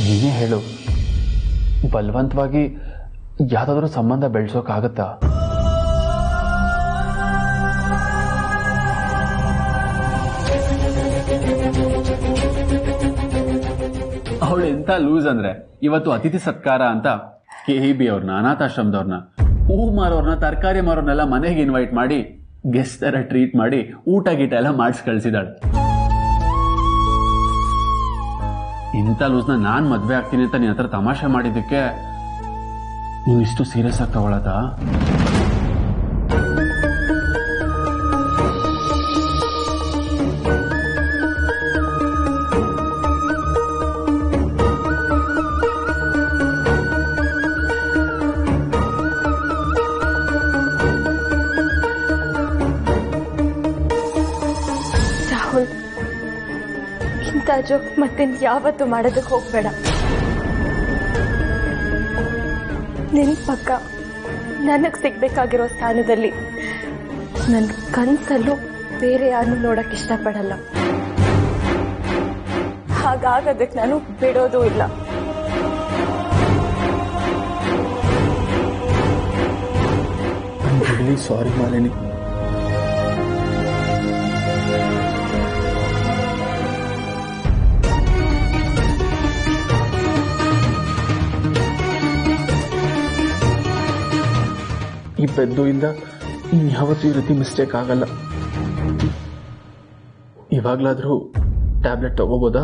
ನೀನೇ ಹೇಳು ಬಲವಂತವಾಗಿ ಯಾವುದಾದ್ರೂ ಸಂಬಂಧ ಬೆಳೆಸೋಕ್ಕಾಗತ್ತಾ ಅವಳು ಎಂತ ಲೂಸ್ ಅಂದ್ರೆ ಇವತ್ತು ಅತಿಥಿ ಸತ್ಕಾರ ಅಂತ ಕೆ ಇ ಬಿ ಅವ್ರನ್ನ ಅನಾಥಾಶ್ರಮದವ್ರನ್ನ ಹೂ ಮಾರೋರ್ನ ತರಕಾರಿ ಮಾರೋರ್ನೆಲ್ಲ ಮನೆಗೆ ಇನ್ವೈಟ್ ಮಾಡಿ ಗೆಸ್ಟ್ ತರ ಟ್ರೀಟ್ ಮಾಡಿ ಊಟ ಗೀಟ ಎಲ್ಲ ಮಾಡಿಸಿ ಕಳ್ಸಿದಾಳೆ ಇಂಥ ಲೂಸ್ನ ನಾನ್ ಮದ್ವೆ ಆಗ್ತೀನಿ ಅಂತ ನಿನ್ನ ಹತ್ರ ತಮಾಷೆ ಮಾಡಿದ್ದಕ್ಕೆ ನೀವು ಇಷ್ಟು ಸೀರಿಯಸ್ ಆಗಿ ತಗೊಳತಾ ರಾಹುಲ್ ಇಂಥ ಜೋಕ್ ಮತ್ತೆ ಯಾವತ್ತು ಮಾಡೋದಕ್ಕೆ ಹೋಗ್ಬೇಡ ನಿನ್ ಪಕ್ಕ ನನಗ್ ಸಿಗ್ಬೇಕಾಗಿರೋ ಸ್ಥಾನದಲ್ಲಿ ನನ್ನ ಕನ್ಸಲ್ಲೂ ಬೇರೆ ಯಾರನ್ನು ನೋಡಕ್ ಇಷ್ಟಪಡಲ್ಲ ಹಾಗಾಗೋದಕ್ಕೆ ನಾನು ಬಿಡೋದೂ ಇಲ್ಲ ಸಾರಿ ಮಾಲಿನಿ ಈ ಪೆದ್ದುಯಿಂದ ಯಾವತ್ತೂ ಈ ರೀತಿ ಮಿಸ್ಟೇಕ್ ಆಗಲ್ಲ ಇವಾಗ್ಲಾದ್ರೂ ಟ್ಯಾಬ್ಲೆಟ್ ತಗೋಬೋದಾ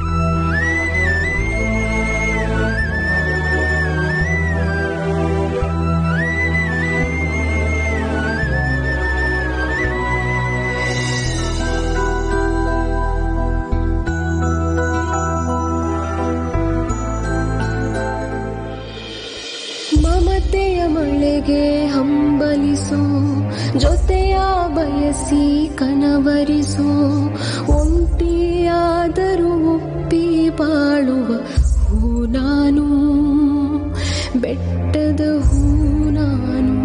ಮಮತೆಯ ಮಳೆಗೆ ಹಂಬಲಿಸು ಜೊತೆಯ ಬಯಸಿ ಕನವರಿಸು ಒಂಟಿಯಾದರೂ ಒಪ್ಪಿ ಬಾಳುವ ಹೂ ನಾನು ಬೆಟ್ಟದ ಹೂ ನಾನು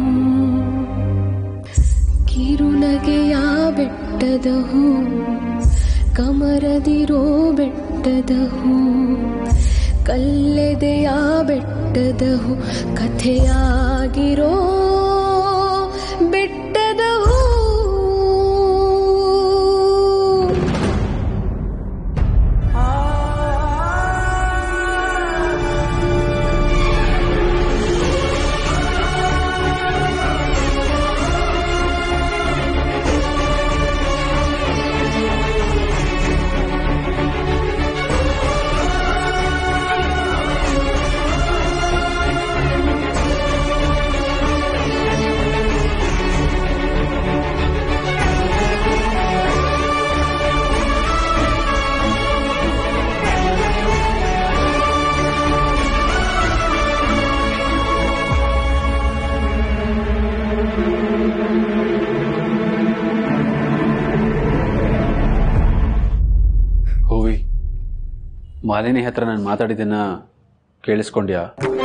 ಕಿರುನಗೆಯ ಬೆಟ್ಟದ ಹೂ ಕಮರದಿರೋ ಬೆಟ್ಟದ ಹೂ ಕಲ್ಲೆದೆಯ ಬೆಟ್ಟದ ಹೂ ಕಥೆಯಾಗಿರೋ ಬೆಟ್ಟದ ಹೂ ಹೂವಿ ಮಾಲಿನಿ ಹತ್ರ ನಾನು ಮಾತಾಡಿದ್ದನ್ನ ಕೇಳಿಸ್ಕೊಂಡ್ಯಾ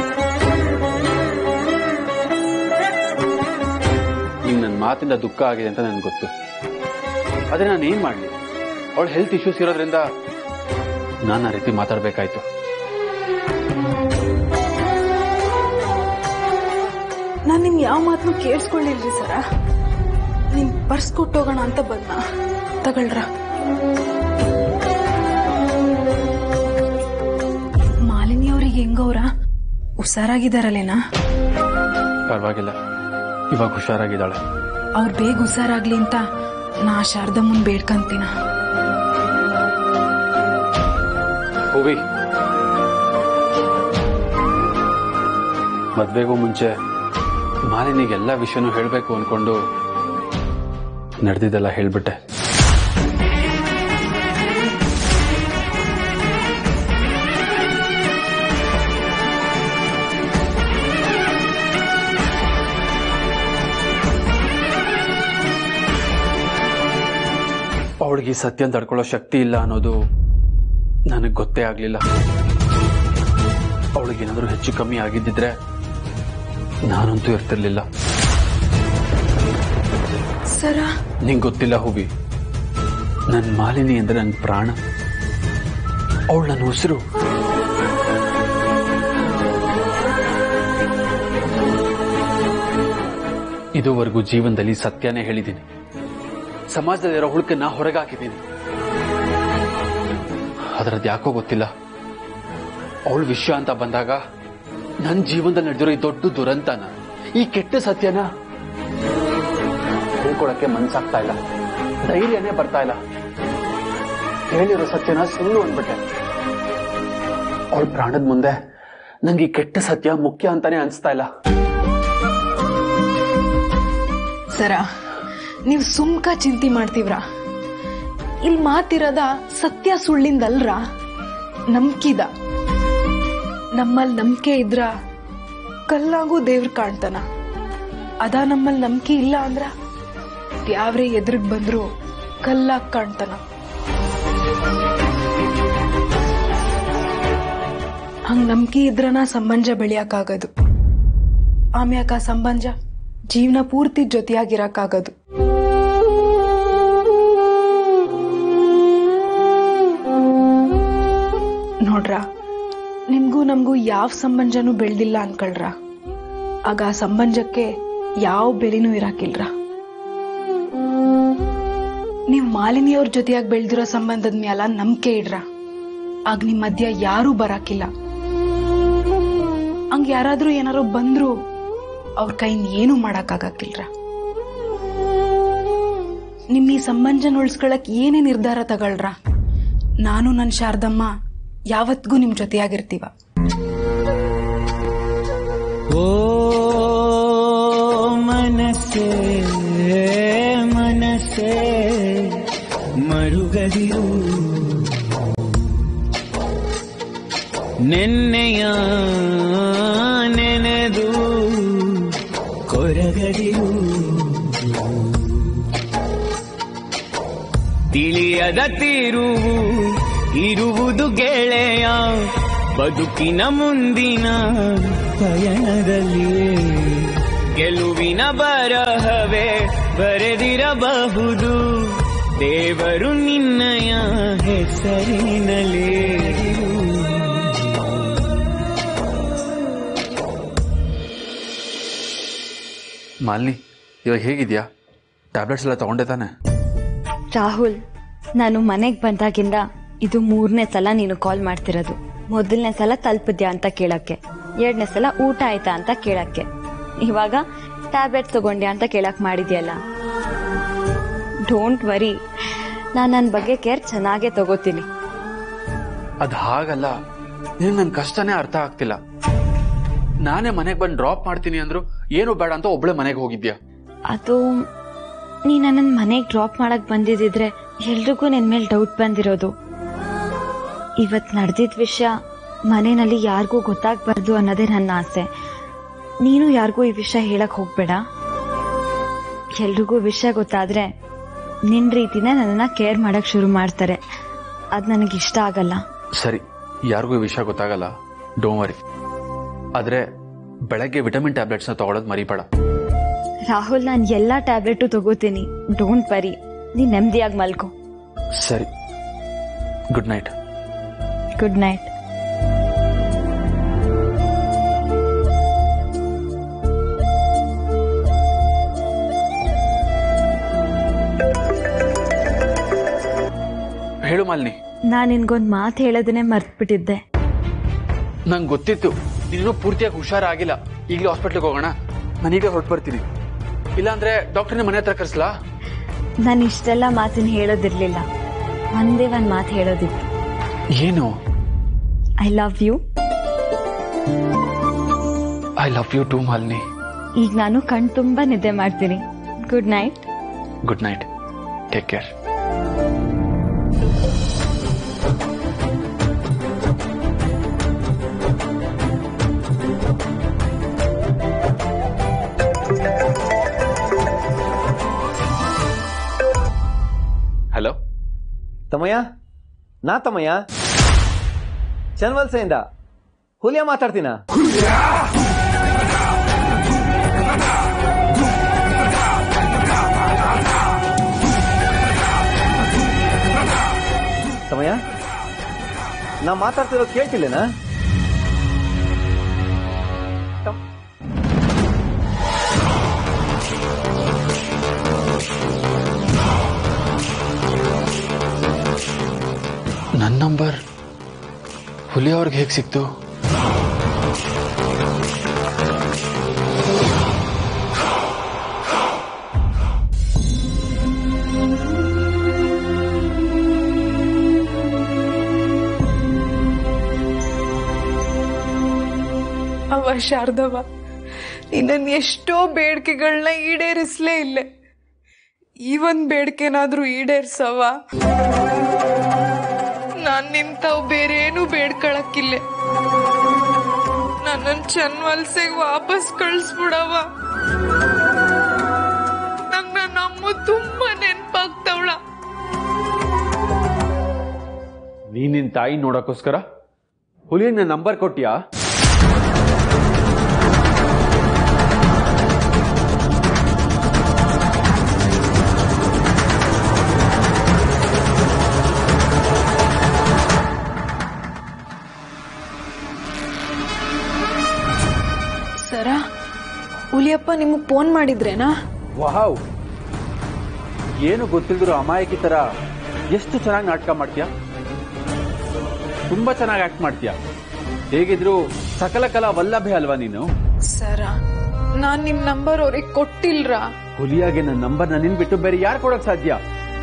ನಿಂಗೆ ನನ್ನ ಮಾತಿಂದ ದುಃಖ ಆಗಿದೆ ಅಂತ ನನಗೆ ಗೊತ್ತು ಆದರೆ ನಾನು ಏನು ಮಾಡಲಿ ಅವಳ ಹೆಲ್ತ್ ಇಶ್ಯೂಸ್ ಇರೋದ್ರಿಂದ ನಾನು ಆ ರೀತಿ ಮಾತಾಡಬೇಕಾಯ್ತು ನಾನು ನಿಮ್ ಯಾವ ಮಾತನ್ನು ಕೇಳಿಸ್ಕೊಳ್ಳಿಲ್ರಿ ಸರ ನಿಮ್ ಪರ್ಸ್ ಕೊಟ್ಟೋಗೋಣ ಅಂತ ಬಂದ ತಗೊಳ್ರ ಮಾಲಿನಿ ಅವ್ರಿಗೆ ಹೆಂಗವ್ರ ಹುಷಾರಾಗಿದಾರಲ್ಲೇನಾ ಪರವಾಗಿಲ್ಲ ಇವಾಗ ಹುಷಾರಾಗಿದ್ದಾಳೆ ಅವ್ರು ಬೇಗ ಹುಷಾರಾಗ್ಲಿ ಅಂತ ನಾ ಶಾರದಮ್ಮನ್ ಬೇಡ್ಕಂತೀನ ಹೂವಿ ಮದ್ವೆಗೂ ಮುಂಚೆ ಮಾಲಿನಿಗೆ ಎಲ್ಲ ವಿಷಯನೂ ಹೇಳಬೇಕು ಅನ್ಕೊಂಡು ನಡೆದಿದ್ದೆಲ್ಲ ಹೇಳ್ಬಿಟ್ಟೆ ಅವಳಿಗೆ ಈ ಸತ್ಯ ತಡ್ಕೊಳ್ಳೋ ಶಕ್ತಿ ಇಲ್ಲ ಅನ್ನೋದು ನನಗೆ ಗೊತ್ತೇ ಆಗಲಿಲ್ಲ ಅವಳಿಗೇನಾದರೂ ಹೆಚ್ಚು ಕಮ್ಮಿ ಆಗಿದ್ದಿದ್ರೆ ನಾನಂತೂ ಇರ್ತಿರ್ಲಿಲ್ಲ ಸರ ನಿಂಗೆ ಗೊತ್ತಿಲ್ಲ ಹೂವಿ ನನ್ನ ಮಾಲಿನಿ ಅಂದ್ರೆ ನನ್ನ ಪ್ರಾಣ ಅವಳು ನನ್ನ ಉಸಿರು ಇದುವರೆಗೂ ಜೀವನದಲ್ಲಿ ಸತ್ಯನೇ ಹೇಳಿದ್ದೀನಿ ಸಮಾಜದಲ್ಲಿರೋ ಹುಳುಕನ್ನ ಹೊರಗಾಕಿದ್ದೀನಿ ಅದರದ್ದು ಯಾಕೋ ಗೊತ್ತಿಲ್ಲ ಅವಳ ವಿಷಯ ಅಂತ ಬಂದಾಗ ನನ್ನ ಜೀವನದಲ್ಲಿ ನಡೆದಿರೋ ಈ ದೊಡ್ಡ ದುರಂತನ ಈ ಕೆಟ್ಟ ಸತ್ಯನ ಹೇಳ್ಕೊಳಕ್ಕೆ ಮನ್ಸಾಗ್ತಾ ಇಲ್ಲ ಧೈರ್ಯನೇ ಬರ್ತಾ ಇಲ್ಲ ಹೇಳಿರೋ ಸತ್ಯನ ಸುಳ್ಳು ಅಂದ್ಬಿಟ್ಟೆ ಅವಳ ಪ್ರಾಣದ ಮುಂದೆ ನಂಗೆ ಈ ಕೆಟ್ಟ ಸತ್ಯ ಮುಖ್ಯ ಅಂತಾನೆ ಅನ್ಸ್ತಾ ಇಲ್ಲ ಸರ ನೀವು ಸುಮ್ಕ ಚಿಂತೆ ಮಾಡ್ತೀವ್ರ ಇಲ್ಲಿ ಮಾತಿರದ ಸತ್ಯ ಸುಳ್ಳಿಂದಲ್ರ ನಂಬ್ಕಿದ ನಮ್ಮಲ್ಲಿ ನಂಬಿಕೆ ಇದ್ರ ಕಲ್ಲಾಗೂ ದೇವ್ರ ಕಾಣ್ತಾನ ಅದ ನಮ್ಮಲ್ಲಿ ನಂಬಿಕೆ ಇಲ್ಲ ಅಂದ್ರ ಯಾವ್ರೇ ಎದುರಿಗೆ ಬಂದ್ರು ಕಲ್ಲಾಗ್ ಕಾಣ್ತಾನ ಹಂಗ್ ನಂಬಿಕೆ ಇದ್ರನ ಸಂಬಂಧ ಬೆಳೆಯಕ್ಕಾಗದು ಆಮ್ಯಾಕ ಆ ಸಂಬಂಧ ಜೀವನ ಪೂರ್ತಿ ಜೊತೆಯಾಗಿರಕ್ಕಾಗದು ನೋಡ್ರ ನಿಮ್ಗೂ ನಮಗೂ ಯಾವ ಸಂಬಂಧನೂ ಬೆಳ್ದಿಲ್ಲ ಅನ್ಕೊಳ್ರ ಆಗ ಆ ಸಂಬಂಧಕ್ಕೆ ಯಾವ ಬೆಲೆನೂ ಇರಾಕಿಲ್ರ ನೀವ್ ಮಾಲಿನಿಯವ್ರ ಜೊತೆಯಾಗಿ ಬೆಳ್ದಿರೋ ಸಂಬಂಧದ ಮ್ಯಾಲ ನಂಬಿಕೆ ಇಡ್ರ ಆಗ ನಿಮ್ ಮಧ್ಯ ಯಾರೂ ಬರಾಕಿಲ್ಲ ಹಂಗ ಯಾರಾದ್ರೂ ಏನಾರು ಬಂದ್ರು ಅವ್ರ ಕೈಯಿಂದ ಏನು ಮಾಡಕ್ಕಾಗಕ್ಕಿಲ್ರ ನಿಮ್ ಈ ಸಂಬಂಧನ ಉಳಿಸ್ಕೊಳಕ್ ಏನೇ ನಿರ್ಧಾರ ತಗೊಳ್ರ ನಾನು ನನ್ನ ಶಾರದಮ್ಮ ಯಾವತ್ತಿಗೂ ನಿಮ್ ಜೊತೆಯಾಗಿರ್ತೀವ ಓ ಮನಸ್ಸೇ ಮನಸ್ಸೇ ಮರುಗದಿರು ನೆನ್ನೆಯ ನೆನೆದು ಕೊರಗದಿರು ತಿಳಿಯದ ತಿರುವು ಇರುವುದು ಗೆಳೆಯ ಬದುಕಿನ ಮುಂದಿನ ಪಯಣದಲ್ಲಿ ಗೆಲುವಿನ ಬರಹವೇ ಬರೆದಿರಬಹುದು ದೇವರು ನಿನ್ನಯ ಹೆಸರಿನಲೇ ಮಾಲಿನಿ ಇವಾಗ ಹೇಗಿದ್ಯಾ ಟ್ಯಾಬ್ಲೆಟ್ಸ್ ಎಲ್ಲ ತಗೊಂಡೆ ತಾನೆ ರಾಹುಲ್ ನಾನು ಮನೆಗೆ ಬಂದಾಗಿಂದ ಇದು ಮೂರನೇ ಸಲ ನೀನು ಕಾಲ್ ಮಾಡ್ತಿರೋದು ಮೊದಲನೇ ಸಲ ತಲುಪಿದ್ಯಾ ಅಂತ ಕೇಳಕ್ಕೆ ಎರಡನೇ ಸಲ ಊಟ ಆಯ್ತಾ ಅಂತ ಕೇಳಕ್ಕೆ ಇವಾಗ ಟ್ಯಾಬ್ಲೆಟ್ಸ್ ತಗೊಂಡ್ಯಾ ಅಂತ ಕೇಳಕ್ ಮಾಡಿದ್ಯಲ್ಲ ಡೋಂಟ್ ವರಿ ನಾನು ನನ್ನ ಬಗ್ಗೆ ಕೇರ್ ಚೆನ್ನಾಗೇ ತಗೋತೀನಿ ಅದ್ ಹಾಗಲ್ಲ ನಿನ್ ನನ್ ಕಷ್ಟನೇ ಅರ್ಥ ಆಗ್ತಿಲ್ಲ ನಾನೇ ಮನೆಗೆ ಬಂದು ಡ್ರಾಪ್ ಮಾಡ್ತೀನಿ ಅಂದ್ರು ಏನು ಬೇಡ ಅಂತ ಒಬ್ಳೆ ಮನೆಗೆ ಹೋಗಿದ್ಯಾ ಅದು ನೀ ನನ್ನ ಮನೆಗೆ ಡ್ರಾಪ್ ಮಾಡಕ್ ಬಂದಿದ್ದಿದ್ರೆ ಎಲ್ರಿಗೂ ನಿನ್ ಮೇಲೆ ಡೌಟ್ ಬಂದಿರೋದು ಇವತ್ ನಡೆದಿದ್ ವಿಷಯ ಮನೆಯಲ್ಲಿ ಯಾರಿಗೂ ಗೊತ್ತಾಗ್ಬಾರ್ದು ಅನ್ನೋದೇ ನನ್ನ ಆಸೆ ನೀನು ಯಾರಿಗೂ ಈ ವಿಷಯ ಹೇಳಕ್ ಹೋಗ್ಬೇಡ ಎಲ್ರಿಗೂ ವಿಷಯ ಗೊತ್ತಾದ್ರೆ ನಿನ್ ರೀತಿನೇ ನನ್ನನ್ನ ಕೇರ್ ಮಾಡಕ್ ಶುರು ಮಾಡ್ತಾರೆ ಅದ್ ನನಗೆ ಇಷ್ಟ ಆಗಲ್ಲ ಸರಿ ಯಾರಿಗೂ ಈ ವಿಷಯ ಗೊತ್ತಾಗಲ್ಲ ಡೋಂಟ್ ವರಿ ಆದ್ರೆ ಬೆಳಗ್ಗೆ ವಿಟಮಿನ್ ಟ್ಯಾಬ್ಲೆಟ್ಸ್ನ ತಗೊಳೋದು ಮರಿಬೇಡ ರಾಹುಲ್ ನಾನು ಎಲ್ಲಾ ಟ್ಯಾಬ್ಲೆಟು ತಗೋತೀನಿ ಡೋಂಟ್ ವರಿ ನೀನ್ ನೆಮ್ಮದಿಯಾಗಿ ಮಲ್ಕೋ ಸರಿ ಗುಡ್ ನೈಟ್ ಗುಡ್ ನೈಟ್ ಹೇಳು ಮಾಲಿನಿ ನಾನು ನಿನ್ಗೊಂದ್ ಮಾತು ಹೇಳೋದನ್ನೇ ಮರ್ತ್ಬಿಟ್ಟಿದ್ದೆ ನಂಗೆ ಗೊತ್ತಿತ್ತು ನೀನು ಪೂರ್ತಿಯಾಗಿ ಹುಷಾರಾಗಿಲ್ಲ ಈಗಲೇ ಹಾಸ್ಪಿಟ್ಲಿಗೆ ಹೋಗೋಣ ನಾನೀಗ ಹೊರಟು ಬರ್ತೀನಿ ಇಲ್ಲಾಂದ್ರೆ ಡಾಕ್ಟರ್ನ ಮನೆ ಹತ್ರ ಕರ್ಸ್ಲಾ ನಾನು ಇಷ್ಟೆಲ್ಲ ಮಾತನ್ನ ಹೇಳೋದಿರ್ಲಿಲ್ಲ ಒಂದೇ ಒಂದ್ ಮಾತು ಹೇಳೋದಿತ್ತು ಏನು I love you I love you too Malini ಈಗ ನಾನು ಕಣ್ ತುಂಬಾ ನಿದ್ದೆ ಮಾಡ್ತೀನಿ good night good night take care hello Thammayya ನಾ ತಮ್ಮಯ್ಯ ಚನ್ವಲ್ಸೆಯಿಂದ ಹುಲಿಯ ಮಾತಾಡ್ತೀನ ತಮ್ಮಯ್ಯ ನಾ ಮಾತಾಡ್ತಿರೋ ಕೇಳ್ತಿಲ್ಲೇನಾ ತಮ್- ನಂಬರ್ ಹುಲಿ ಅವ್ರಿಗೆ ಹೇಗೆ ಸಿಕ್ತು ಅವ ಶಾರದವ ನಿನ್ನ ಎಷ್ಟೋ ಬೇಡಿಕೆಗಳನ್ನ ಈಡೇರಿಸ್ಲೇ ಇಲ್ಲೇ ಈ ಒಂದ್ ಬೇಡಿಕೆನಾದ್ರೂ ಈಡೇರ್ಸವ ನಾನ್ ನಿಂತವ್ ಬೇರೆ ಏನು ಬೇಡ್ಕೊಳಕ್ಕಿಲ್ಲ ನನ್ನನ್ ಚನ್ವಲ್ಸೆಗ್ ವಾಪಸ್ ಕಳ್ಸ್ಬಿಡವ ನಂಗ್ ನನ್ನ ಅಮ್ಮ ತುಂಬಾ ನೆನ್ಪಾಗ್ತವಳ ನೀನ್ ನಿನ್ ತಾಯಿ ನೋಡಕ್ಕೋಸ್ಕರ ಹುಲಿಯಂಗ್ ನನ್ನ ನಂಬರ್ ಕೊಟ್ಟಿಯಾ ಸರ ಹುಲಿಯಪ್ಪ ನಿಮಗ್ ಫೋನ್ ಮಾಡಿದ್ರೇನಾ ವಾವ್ ಏನು ಗೊತ್ತಿಲ್ದಿರೋ ಅಮಾಯಕಿ ತರ ಎಷ್ಟು ಚೆನ್ನಾಗಿ ನಾಟಕ ಮಾಡ್ತೀಯ ತುಂಬಾ ಚೆನ್ನಾಗಿ ಆಕ್ಟ್ ಮಾಡ್ತೀಯ ಹೇಗಿದ್ರು ಸಕಲ ಕಲಾ ವಲ್ಲಭೆ ಅಲ್ವಾ ನೀನು ಸರ ನಾನ್ ನಿಮ್ ನಂಬರ್ ಅವ್ರಿಗೆ ಕೊಟ್ಟಿಲ್ರ ಹುಲಿಯಾಗೆ ನನ್ನ ನಂಬರ್ ನಿನ್ ಬಿಟ್ಟು ಬೇರೆ ಯಾರು ಕೊಡಕ್ ಸಾಧ್ಯ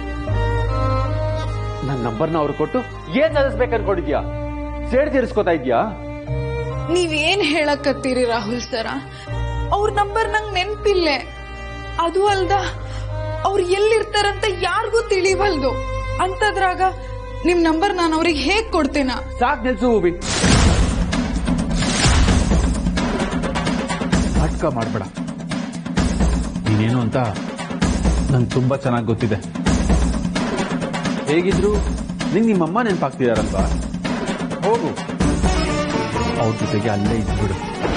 ನನ್ನ ನಂಬರ್ನ ಅವ್ರು ಕೊಟ್ಟು ಏನ್ ಸಾಧಿಸ್ಬೇಕು ಅನ್ಕೊಂಡಿದ್ಯಾ ಸೇಡ್ ತೀರಿಸ್ಕೊತಾ ಇದ್ಯಾ ನೀವೇನ್ ಹೇಳಕತ್ತೀರಿ ರಾಹುಲ್ ಸರ ಅವ್ರ ನಂಬರ್ ನಂಗ್ ನೆನ್ಪಿಲ್ಲೆ ಅದು ಅಲ್ದ ಅವ್ರು ಎಲ್ಲಿರ್ತಾರಂತ ಯಾರಿಗೂ ತಿಳಿವಲ್ದು ಅಂತದ್ರಾಗ ನಿಮ್ ನಂಬರ್ ನಾನು ಅವ್ರಿಗೆ ಹೇಗ್ ಕೊಡ್ತೇನ ಸಾಕ್ ನಿಲ್ಸು ಹೂವಿ ನಾಟಕ ಮಾಡ್ಬೇಡ ನೀನೇನು ಅಂತ ನಂಗೆ ತುಂಬಾ ಚೆನ್ನಾಗಿ ಗೊತ್ತಿದೆ ಹೇಗಿದ್ರು ನಿಂಗೆ ನಿಮ್ಮಮ್ಮ ನೆನಪಾಗ್ತಿದಾರಲ್ವಾ ಹೋಗು ಅವ್ರ ಜೊತೆಗೆ ಅಲ್ಲೇ ಇದ್ಬಿಡು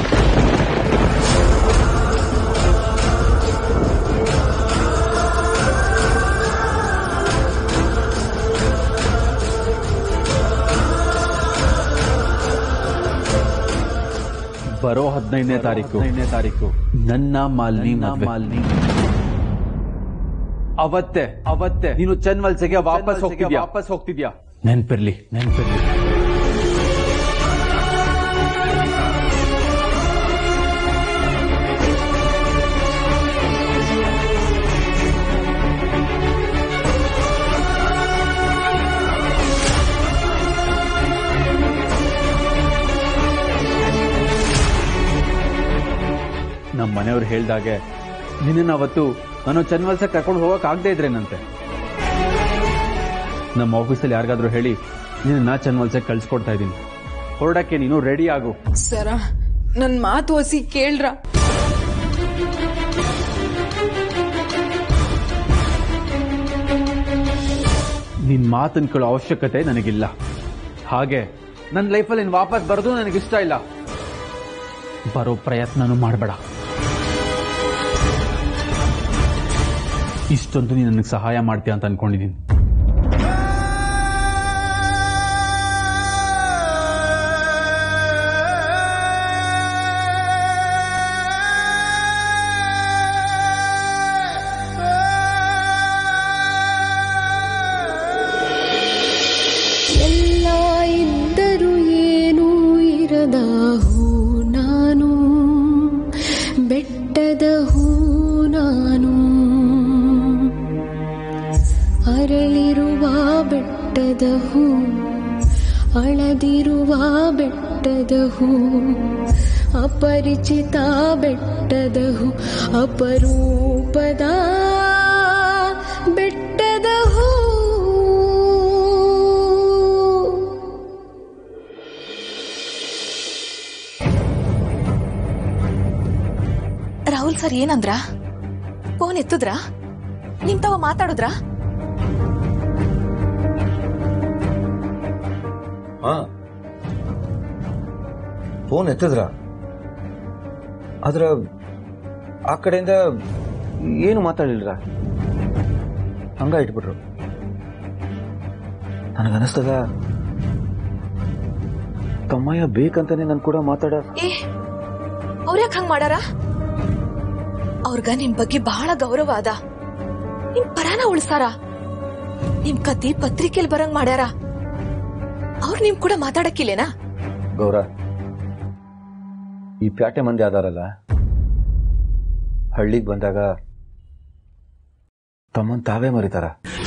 ಬರೋ ಹದಿನೈದನೇ ತಾರೀಕು ಹದಿನೈದನೇ ತಾರೀಕು ನನ್ನ ಮಾಲ್ನಿ ಮಾಲ್ನಿ ಅವತ್ತೆ ಅವತ್ತೆ ನೀನು ಚನ್ವಲ್ಸೆಗೆ ವಾಪಸ್ ಹೋಗ್ತಿದ್ಯಾ ವಾಪಸ್ ಹೋಗ್ತಿದ್ಯಾ ನೆನ್ಪಿರ್ಲಿ ನೆನ್ಪಿರ್ಲಿ ನಮ್ಮ ಮನೆಯವ್ರು ಹೇಳ್ದಾಗೆ ನಿನ್ನ ಅವತ್ತು ನಾನು ಚನ್ವಲ್ಸ ಕರ್ಕೊಂಡು ಹೋಗಕ್ ಆಗದೆ ಇದ್ರೇನಂತೆ ನಮ್ಮ ಆಫೀಸಲ್ಲಿ ಯಾರಿಗಾದ್ರೂ ಹೇಳಿ ನಿನ್ನ ಚನ್ವಲ್ಸಕ್ಕೆ ಕಳ್ಸಿಕೊಡ್ತಾ ಇದ್ದೀನಿ ಹೊರಡಕ್ಕೆ ನೀನು ರೆಡಿ ಆಗು ಸರ ನನ್ ಮಾತು ಹೊಸಿ ಕೇಳ್ರ ನಿನ್ ಮಾತನ್ ಕೇಳೋ ಅವಶ್ಯಕತೆ ನನಗಿಲ್ಲ ಹಾಗೆ ನನ್ನ ಲೈಫಲ್ಲಿ ನೀನು ವಾಪಸ್ ಬರೋದು ನನಗಿಷ್ಟ ಇಲ್ಲ ಬರೋ ಪ್ರಯತ್ನನೂ ಮಾಡಬೇಡ ಇಷ್ಟೊಂದು ನೀನು ನನಗೆ ಸಹಾಯ ಮಾಡ್ತೀಯ ಅಂತ ಅನ್ಕೊಂಡಿದ್ದೀನಿ ಎಲ್ಲ ಇದ್ದರೂ ಏನೂ ಇರದ ಹೂ ನಾನು ಬೆಟ್ಟದ ಹೂ ನಾನು ಅರಳಿರುವ ಬೆಟ್ಟದ ಹೂ ಅಳದಿರುವ ಬೆಟ್ಟದ ಹೂ ಅಪರಿಚಿತ ಬೆಟ್ಟದ ಹೂ ಅಪರೂಪದ ಬೆಟ್ಟದ ಹೂ ರಾಹುಲ್ ಸರ್ ಏನಂದ್ರ ಫೋನ್ ಎತ್ತುದ್ರಾ ನಿಮ್ ತಾವ ಮಾತಾಡುದ್ರಾ ಹಾ ಫೋನ್ ಎತ್ತಿದ್ರ ಆದ್ರ ಆ ಕಡೆಯಿಂದ ಏನು ಮಾತಾಡಲಿಲ್ಲ ಹಂಗ ಇಟ್ಬಿಟ್ರು ನನಗನ್ನಿಸ್ತದ ತಮ್ಮಯ್ಯ ಬೇಕಂತಾನೆ ನನ್ ಕೂಡ ಮಾತಾಡ ಏ ಅವ್ರ್ಯಾಕ್ ಹಂಗ್ ಮಾಡಾರ ಅವ್ರಗ ನಿಮ್ ಬಗ್ಗೆ ಬಹಳ ಗೌರವ ಅದ ನಿಮ್ ಪರಾನ ಉಳ್ಸಾರ ನಿಮ್ ಕತಿ ಪತ್ರಿಕೆಲ್ ಬರಂಗ್ ಮಾಡ್ಯಾರ ಅವ್ರು ನಿಮ್ ಕೂಡ ಮಾತಾಡಕ್ಕಿಲ್ಲೇನಾ ಗೌರ ಈ ಪ್ಯಾಟೆ ಮಂದಿ ಆದಾರಲ್ಲ ಹಳ್ಳಿಗೆ ಬಂದಾಗ ತಮ್ಮನ್ ತಾವೇ ಮರಿತಾರ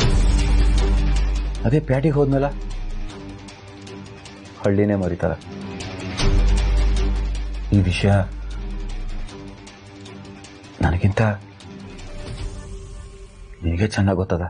ಅದೇ ಪ್ಯಾಟಿಗೆ ಹೋದ್ಮೇಲ ಹಳ್ಳಿನೇ ಮರಿತಾರ ಈ ವಿಷಯ ನನಗಿಂತ ನಿನಗೆ ಚೆನ್ನಾಗಿ ಗೊತ್ತದ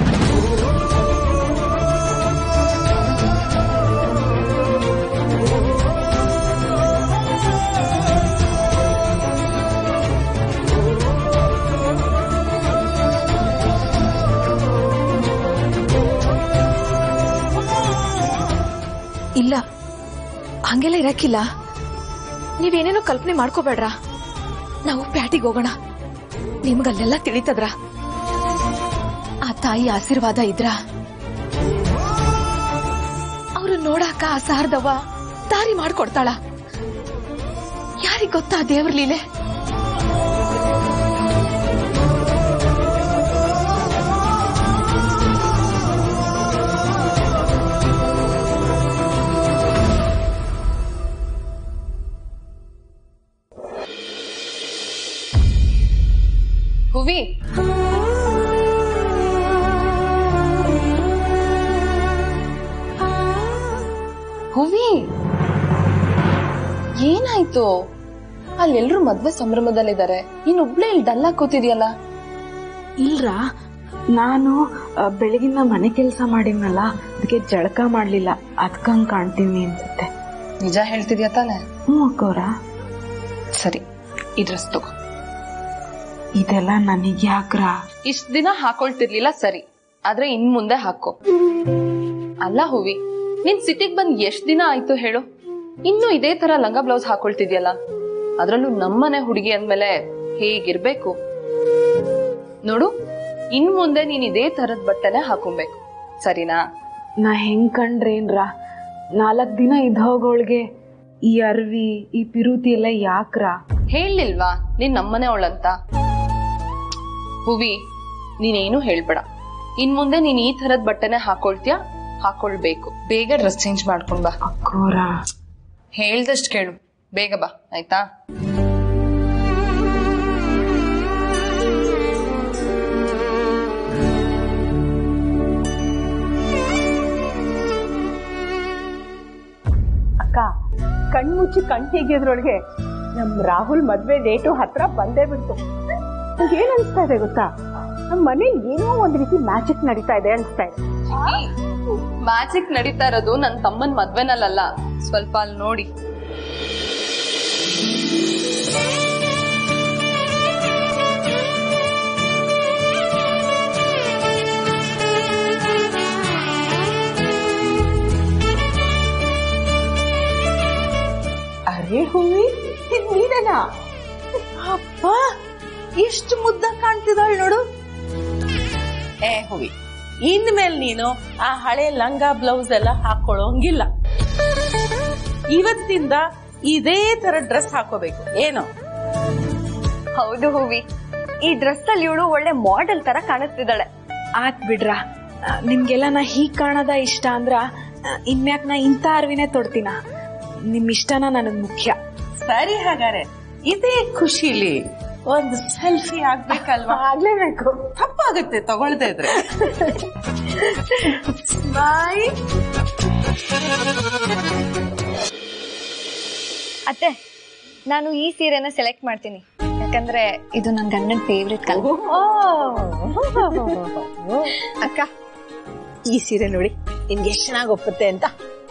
ಇಲ್ಲ ಹಂಗೆಲ್ಲ ಇರಕ್ಕಿಲ್ಲ ನೀವೇನೇನೋ ಕಲ್ಪನೆ ಮಾಡ್ಕೋಬೇಡ್ರ ನಾವು ಪ್ಯಾಟಿಗೆ ಹೋಗೋಣ ನಿಮ್ಗಲ್ಲೆಲ್ಲ ತಿಳಿತದ್ರ ಆ ತಾಯಿ ಆಶೀರ್ವಾದ ಇದ್ರ ಅವ್ರು ನೋಡಾಕ ಅಸಹರ್ದವ ದಾರಿ ಮಾಡ್ಕೊಡ್ತಾಳ ಯಾರಿಗ್ ಗೊತ್ತಾ ದೇವ್ರ ಲೀಲೆ ಹುವಿ ಹುವಿ ಏನಾಯ್ತು ಅಲ್ಲೆಲ್ರೂ ಮದ್ವೆ ಸಂಭ್ರಮದಲ್ಲಿದ್ದಾರೆ ಇನ್ನೊಬ್ಳೆ ಇಲ್ಲಿ ಡಲ್ಲಾಗ್ ಕೂತಿದ್ಯಲ್ಲ ಇಲ್ರಾ ನಾನು ಆ, ಬೆಳಗಿನ ಮನೆ ಕೆಲಸ ಮಾಡಿದ್ನಲ್ಲ ಅದಕ್ಕೆ ಜಳಕ ಮಾಡ್ಲಿಲ್ಲ ಅದ್ಕಂಗ್ ಕಾಣ್ತೀನಿ ಅನ್ಸುತ್ತೆ ನಿಜ ಹೇಳ್ತಿದ್ಯಾ ತಾನೆ ಹ್ಞೂ ಅಕ್ಕೋರ ಸರಿ ಈ ಡ್ರೆಸ್ ತಗೋ ಇದೆಲ್ಲ ನನಗ್ ಯಾಕ್ರಾ ಇಷ್ಟ ದಿನ ಹಾಕೊಳ್ತಿರ್ಲಿಲ್ಲ ಸರಿ ಆದ್ರೆ ಇನ್ ಮುಂದೆ ಹಾಕೋ ಅಲ್ಲ ಹೂವಿ ನೀನ್ ಸಿಟಿಗ್ ಬಂದ್ ಎಷ್ಟ್ ದಿನ ಆಯ್ತು ಹೇಳು ಇನ್ನು ಇದೇ ತರ ಲಂಗ ಬ್ಲೌಸ್ ಹಾಕೊಳ್ತಿದ್ಯಲ್ಲ ಅದ್ರಲ್ಲೂ ನಮ್ಮನೆ ಹುಡುಗಿ ಅಂದ್ಮೇಲೆ ಹೇಗಿರ್ಬೇಕು ನೋಡು ಇನ್ ಮುಂದೆ ನೀನ್ ಇದೇ ತರದ್ ಬಟ್ಟೆನೆ ಹಾಕೊಬೇಕು ಸರಿನಾ ನಾ ಹೆಂಗ್ ಕಂಡ್ರೇನ್ರಾ ನಾಲ್ಕ್ ದಿನ ಇದ್ ಹೋಗೋಳ್ಗೆ ಈ ಅರ್ವಿ ಈ ಪಿರುತಿ ಎಲ್ಲ ಯಾಕ್ರಾ ಹೇಳಿಲ್ವಾ ನೀನ್ ನಮ್ಮನೆ ಅವಳಂತ ಹುವಿ ನೀನೇನು ಹೇಳ್ಬೇಡ ಇನ್ ಮುಂದೆ ನೀನ್ ಈ ತರದ್ ಬಟ್ಟೆನೆ ಹಾಕೊಳ್ತೀಯ ಹಾಕೊಳ್ಬೇಕು ಬೇಗ ಡ್ರೆಸ್ ಚೇಂಜ್ ಮಾಡ್ಕೊಂಡ್ ಬಾ ಅಕ್ಕೋರ ಹೇಳ್ದಷ್ಟ್ ಕೇಳು ಬೇಗ ಬಾ ಆಯ್ತಾ ಅಕ್ಕ ಕಣ್ಮುಚ್ಚಿ ಕಣ್ ತೆಗಿಯೋದ್ರೊಳಗೆ ನಮ್ ರಾಹುಲ್ ಮದ್ವೆ ಡೇಟು ಹತ್ರ ಬಂದೇ ಬಿಡ್ತು ಏನ್ ಅನ್ಸ್ತಾ ಇದೆ ಗೊತ್ತಾ ನಮ್ ಮನೇಲಿ ಏನೋ ಒಂದ್ ರೀತಿ ಮ್ಯಾಜಿಕ್ ನಡೀತಾ ಇದೆ ಅನ್ಸ್ತಾ ಇದೆ ಮ್ಯಾಜಿಕ್ ನಡೀತಾ ಇರೋದು ನನ್ ತಮ್ಮನ್ ಮದ್ವೆನಲ್ಲ ಸ್ವಲ್ಪ ಅಲ್ಲಿ ನೋಡಿ ಅರೇ ಹೂವಿ ಇದ್ ನೀನೇನಾ ಅಪ್ಪ ಎಷ್ಟು ಮುದ್ದ ಕಾಣ್ತಿದ್ದಾಳ್ ನೋಡು ಏ ಹೂವಿ ಇನ್ಮೇಲೆ ನೀನು ಆ ಹಳೆ ಲಂಗ ಬ್ಲೌಸ್ ಎಲ್ಲ ಹಾಕೊಳ್ಳೋಂಗಿಲ್ಲ ಇವತ್ತಿಂದ ಇದೇ ತರ ಡ್ರೆಸ್ ಹಾಕೋಬೇಕು ಏನು ಹೌದು ಹೂವಿ ಈ ಡ್ರೆಸ್ ಅಲ್ಲಿ ಇವಳು ಒಳ್ಳೆ ಮಾಡೆಲ್ ತರ ಕಾಣಿಸ್ತಿದ್ದಾಳೆ ಆತ್ ಬಿಡ್ರಾ ಆ, ನಿಮ್ಗೆಲ್ಲ ನಾ ಹೀಗ್ ಕಾಣದ ಇಷ್ಟ ಅಂದ್ರ ಆ, ಇನ್ಮ್ಯಾಕ್ ನಾ ಇಂಥ ಅರ್ವಿನೇ ತೊಡ್ತೀನ ನಿಮ್ ಇಷ್ಟನ ನನಗ್ ಮುಖ್ಯ ಸರಿ ಹಾಗಾರೆ ಇದೇ ಖುಷಿಲಿ ಒಂದು ಸೆಲ್ಫಿ ಆಗ್ಬೇಕಲ್ವಾ ಆಗ್ಲೇಬೇಕು ತಪ್ಪಾಗುತ್ತೆ ತಗೊಳ್ತಾ ಇದ್ರೆ ಬಾಯ್ ಅತ್ತೆ ನಾನು ಈ ಸೀರೆನ ಸೆಲೆಕ್ಟ್ ಮಾಡ್ತೀನಿ ಯಾಕಂದ್ರೆ ಇದು ನನ್ನ ಗಂಡನ ಫೇವ್ರೆಟ್ ಕಲರ್ ಅಕ್ಕ ಈ ಸೀರೆ ನೋಡಿ ನಿಮ್ಗೆ ಎಷ್ಟು ಚೆನ್ನಾಗಿ ಒಪ್ಪುತ್ತೆ ಅಂತ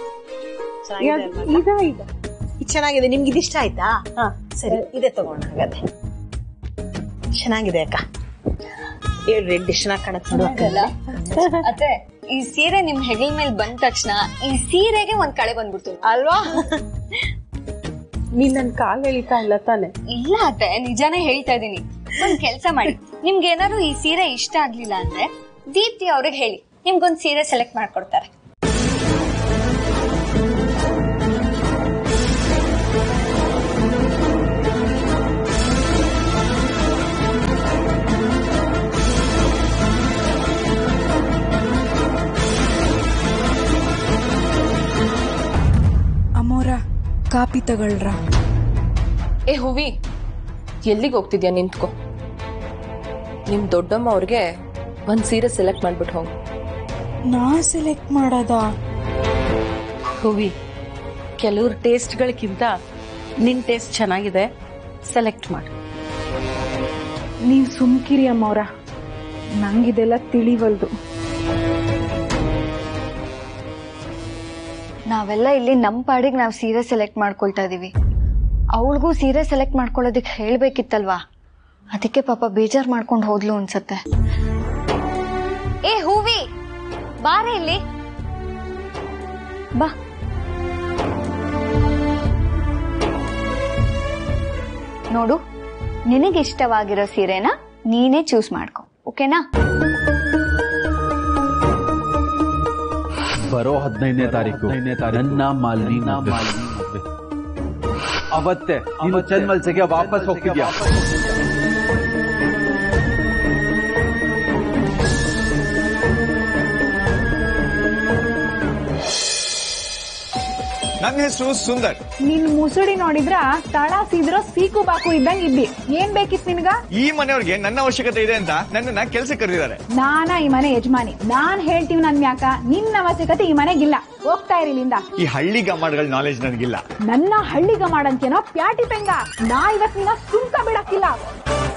ಇದು ಚೆನ್ನಾಗಿದೆ ನಿಮ್ಗೆ ಇದಿಷ್ಟ ಆಯ್ತಾ ಸರಿ ಇದೇ ತಗೋಣ ಹಾಗಾದ್ರೆ ಚೆನ್ನಾಗಿದೆ ಅಕ್ಕ ಏಳು ರೆಡ್ ಚೆನ್ನಾಗಿ ಕಾಣುತ್ತೆ ನೋಡು ಅಕ್ಕ. ಅತ್ತೆ ಈ ಸೀರೆ ನಿಮ್ ಹೆಗಲ್ ಮೇಲೆ ಬಂದ ತಕ್ಷಣ ಈ ಸೀರೆಗೆ ಒಂದ್ ಕಳೆ ಬಂದ್ಬಿಡ್ತು ಅಲ್ವಾ ನೀನ್ ನನ್ ಕಾಲ್ ಎಳಿತಾ ಇಲ್ಲ ತಾನೆ ಇಲ್ಲ ಅತ್ತೆ ನಿಜಾನೇ ಹೇಳ್ತಾ ಇದೀನಿ ಒಂದ್ ಕೆಲ್ಸ ಮಾಡಿ ನಿಮ್ಗೆ ಏನಾದ್ರು ಈ ಸೀರೆ ಇಷ್ಟ ಆಗ್ಲಿಲ್ಲ ಅಂದ್ರೆ ದೀಪ್ತಿ ಅವ್ರಿಗೆ ಹೇಳಿ ನಿಮ್ಗೊಂದ್ ಸೀರೆ ಸೆಲೆಕ್ಟ್ ಮಾಡ್ಕೊಡ್ತಾರೆ ಕಾಪಿ ತಗೊಳ್ರ ಏ ಹುವಿ ಎಲ್ಲಿಗೆ ಹೋಗ್ತಿದ್ಯಾ ನಿಂತ್ಕೋ ನಿಮ್ ದೊಡ್ಡಮ್ಮ ಅವ್ರಿಗೆ ಒಂದ್ ಸೀರೆ ಸೆಲೆಕ್ಟ್ ಮಾಡ್ಬಿಟ್ಟು ಹೋಗು ನಾ ಸೆಲೆಕ್ಟ್ ಮಾಡೋದ ಹೂವಿ ಕೆಲವ್ರ ಟೇಸ್ಟ್ಗಳಿಗಿಂತ ನಿನ್ ಟೇಸ್ಟ್ ಚೆನ್ನಾಗಿದೆ ಸೆಲೆಕ್ಟ್ ಮಾಡಿ ನೀವ್ ಸುಮ್ಕಿರಿ ಅಮ್ಮವ್ರ ನಂಗಿದೆಲ್ಲ ತಿಳಿವಲ್ದು ನಾವೆಲ್ಲ ಇಲ್ಲಿ ನಮ್ಮ ಪಾಡಿಗೆ ನಾವು ಸೀರೆ ಸೆಲೆಕ್ಟ್ ಮಾಡ್ಕೊಳ್ತಾ ಇದೀವಿ ಅವಳಿಗೂ ಸೀರೆ ಸೆಲೆಕ್ಟ್ ಮಾಡ್ಕೊಳ್ಳೋದಕ್ಕೆ ಹೇಳ್ಬೇಕಿತ್ತಲ್ವಾ ಅದಕ್ಕೆ ಪಾಪ ಬೇಜಾರ್ ಮಾಡ್ಕೊಂಡು ಹೋದ್ಲು ಅನ್ಸತ್ತೆ ಏ ಹೂವಿ ಬಾರೆ ಇಲ್ಲಿ ಬಾ ನೋಡು ನಿನಗೆ ಇಷ್ಟವಾಗಿರೋ ಸೀರೆನ ನೀನೇ ಚೂಸ್ ಮಾಡ್ಕೊ ಓಕೆನಾ ಬರೋ ಹದಿನೈದನೇ ತಾರೀಕು ನನ್ನ ಮಾಲಿನಿ ಮಾಲಿನಿ ಮದ್ವೆ ಅವತ್ತೇ ನೀನು ಚನ್ಮಲ್ಸೆಗೆ ವಾಪಸ್ ಹೋಗ್ತಿದ್ಯಾ ನನ್ನ ಹೆಸರು ಸುಂದರ್ ನಿನ್ ಮುಸುಡಿ ನೋಡಿದ್ರ ತಳ ಸೀದ್ರೋ ಸೀಕು ಬಾಕು ಇದ್ದಂಗ್ ಇದ್ದಿ ಏನ್ ಬೇಕಿತ್ ನಿನ್ಗ ಈ ಮನೆಯವ್ರಿಗೆ ನನ್ನ ಅವಶ್ಯಕತೆ ಇದೆ ಅಂತ ನನ್ನನ್ನ ಕೆಲಸ ಕರೆದಿದ್ದಾರೆ ನಾನ ಈ ಮನೆ ಯಜಮಾನಿ ನಾನ್ ಹೇಳ್ತೀವಿ ನನ್ ಮ್ಯಾಕ ನಿನ್ನ ಅವಶ್ಯಕತೆ ಈ ಮನೆಗಿಲ್ಲ ಹೋಗ್ತಾ ಇರಿ ಇಲ್ಲಿಂದ ಈ ಹಳ್ಳಿ ಗಮಾಡ್ಗಳ ನಾಲೆಜ್ ನನಗಿಲ್ಲ ನನ್ನ ಹಳ್ಳಿಗ ಮಾಡಂತೇನೋ ಪ್ಯಾಟಿ ಪೆಂಗ ನಾ ಇವತ್ ನಿನ್ನ ಸುಮ್ಕ ಬಿಡಕ್ಕಿಲ್ಲ